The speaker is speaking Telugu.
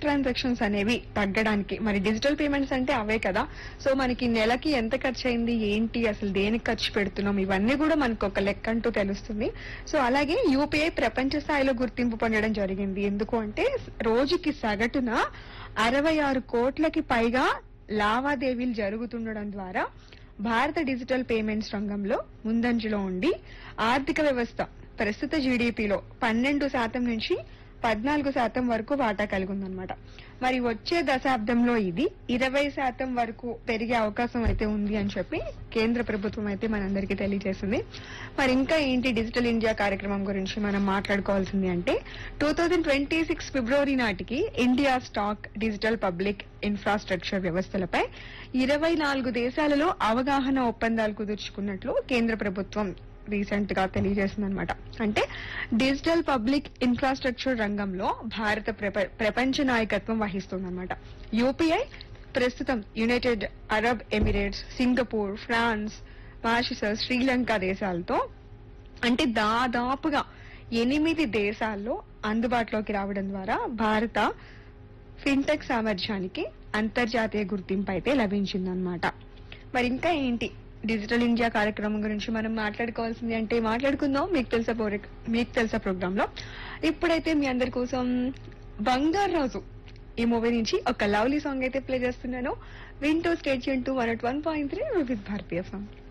ట్రాన్సాక్షన్స్ అనేవి తగ్గడానికి మరి డిజిటల్ పేమెంట్స్ అంటే అవే కదా సో మనకి నెలకి ఎంత ఖర్చు అయింది ఏంటి అసలు దేనికి ఖర్చు పెడుతున్నాం ఇవన్నీ కూడా మనకు ఒక లెక్క అంటూ తెలుస్తుంది సో అలాగే యూపీఐ ప్రపంచ స్థాయిలో గుర్తింపు పొందడం జరిగింది ఎందుకు అంటే రోజుకి సగటున అరవై ఆరు కోట్లకి పైగా లావాదేవీలు జరుగుతుండడం ద్వారా భారత డిజిటల్ పేమెంట్స్ రంగంలో ముందంజలో ఉండి ఆర్థిక వ్యవస్థ ప్రస్తుత జీడీపీలో పన్నెండు శాతం నుంచి పద్నాలుగు శాతం వరకు వాటా కలిగి ఉందన్నమాట మరి వచ్చే దశాబ్దంలో ఇది ఇరవై శాతం వరకు పెరిగే అవకాశం అయితే ఉంది అని చెప్పి కేంద్ర ప్రభుత్వం అయితే మనందరికీ తెలియజేసింది మరి ఇంకా ఏంటి డిజిటల్ ఇండియా కార్యక్రమం గురించి మనం మాట్లాడుకోవాల్సింది అంటే టూ థౌజండ్ ట్వంటీ సిక్స్ ఫిబ్రవరి నాటికి India stack digital public infrastructure వ్యవస్థలపై ఇరవై నాలుగు దేశాలలో అవగాహన ఒప్పందాలు కుదుర్చుకున్నట్లు కేంద్ర ప్రభుత్వం రీసెంట్ గా తెలియజేసింది అనమాట అంటే డిజిటల్ పబ్లిక్ ఇన్ఫ్రాస్ట్రక్చర్ రంగంలో భారత ప్రప- ప్రపంచ నాయకత్వం వహిస్తుందన్నమాట యూపీఐ ప్రస్తుతం United Arab Emirates Singapore France Mauritius Sri Lanka దేశాలతో అంటే దాదాపుగా ఎనిమిది దేశాల్లో అందుబాటులోకి రావడం ద్వారా భారత ఫిన్టెక్ సామర్థ్యానికి అంతర్జాతీయ గుర్తింపు అయితే లభించిందనమాట మరి ఇంకా ఏంటి డిజిటల్ ఇండియా కార్యక్రమం గురించి మనం మాట్లాడుకోవాల్సింది అంటే మాట్లాడుకుందాం మీకు తెలుసా ప్రోగ్ర- మీకు తెలుసా ప్రోగ్రామ్ లో ఇప్పుడైతే మీ అందరి కోసం బంగారు రాజు ఈ మూవీ నుంచి ఒక లవ్లీ సాంగ్ అయితే ప్లే చేస్తున్నాను వింటూ state to one one point three with భారతీయ సాంగ్